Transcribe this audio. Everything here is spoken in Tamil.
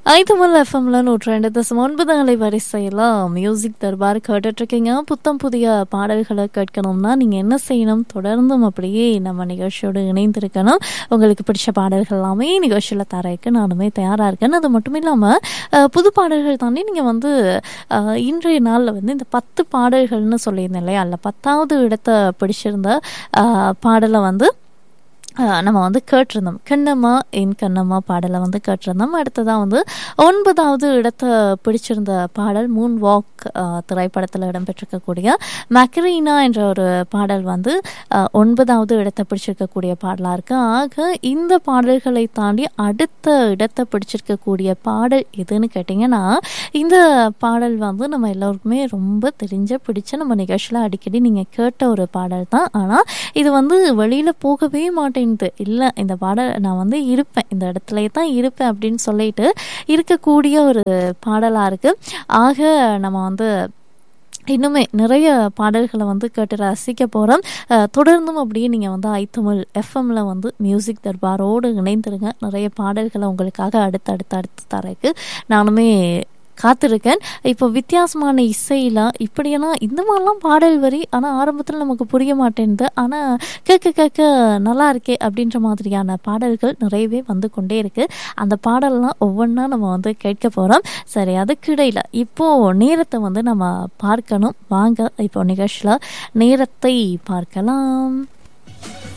ஐத்தமிழ் எஃப்எம்ல நூற்றி ரெண்டு தசம் ஒன்பது அலை வரிசையில் மியூசிக் தர்பார் கேட்டுட்ருக்கீங்க புத்தம் புதிய பாடல்களை கேட்கணும்னா நீங்கள் என்ன செய்யணும் தொடர்ந்தும் அப்படியே நம்ம நிகழ்ச்சியோடு இணைந்திருக்கணும் உங்களுக்கு பிடிச்ச பாடல்கள் எல்லாமே நிகழ்ச்சியில் தரக்கு நானுமே தயாராக இருக்கேன் அது மட்டும் இல்லாமல் புது பாடல்கள் தாண்டி நீங்கள் வந்து அஹ், இன்றைய நாளில் வந்து இந்த பத்து பாடல்கள்னு சொல்லியிருந்தேன் இல்லையா அதில் பத்தாவது இடத்த பிடிச்சிருந்த அஹ், பாடலை வந்து ஆஹ் நம்ம வந்து கேட்டிருந்தோம் கண்ணம்மா என் கண்ணம்மா பாடலை வந்து கேட்டிருந்தோம் அடுத்ததாக வந்து ஒன்பதாவது இடத்தை பிடிச்சிருந்த பாடல் மூன் வாக் திரைப்படத்தில் இடம்பெற்றிருக்கக்கூடிய மக்கரீனா என்ற ஒரு பாடல் வந்து ஆஹ் ஒன்பதாவது இடத்தை பிடிச்சிருக்கக்கூடிய பாடலாக இருக்கு ஆக இந்த பாடல்களை தாண்டி அடுத்த இடத்தை பிடிச்சிருக்கக்கூடிய பாடல் எதுன்னு கேட்டிங்கன்னா இந்த பாடல் வந்து நம்ம எல்லோருக்குமே ரொம்ப தெரிஞ்ச பிடிச்ச நம்ம நிகழ்ச்சியில் அடிக்கடி நீங்கள் கேட்ட ஒரு பாடல் தான் ஆனால் இது வந்து வெளியில் போகவே மாட்டேங்குது இல்லை இந்த பாடல் நான் வந்து இருப்பேன் இந்த இடத்துலயே தான் இருப்பேன் அப்படின்னு சொல்லிட்டு இருக்கக்கூடிய ஒரு பாடலாக இருக்குது ஆக நம்ம வந்து இன்னுமே நிறைய பாடல்களை வந்து கேட்டு ரசிக்க போகிறோம் தொடர்ந்தும் அப்படியே நீங்கள் வந்து ஐத்தமிழ் எஃப்எம்ல வந்து மியூசிக் தர்பாரோடு இணைந்திருங்க நிறைய பாடல்களை உங்களுக்காக அடுத்து அடுத்து அடுத்து தரக்கு நானுமே காத்திருக்கேன் இப்போ வித்தியாசமான இசையில் இப்படியெல்லாம் இந்த மாதிரிலாம் பாடல் வரி ஆனால் ஆரம்பத்தில் நமக்கு புரிய மாட்டேங்குது ஆனால் கேட்க கேட்க நல்லா இருக்கே அப்படின்ற மாதிரியான பாடல்கள் நிறையவே வந்து கொண்டே இருக்கு அந்த பாடல்லாம் ஒவ்வொன்றா நம்ம வந்து கேட்க போகிறோம் சரி அதுக்கிடையில் இப்போது நேரத்தை வந்து நம்ம பார்க்கணும் வாங்க இப்போ நிகழ்ச்சியில் நேரத்தை பார்க்கலாம்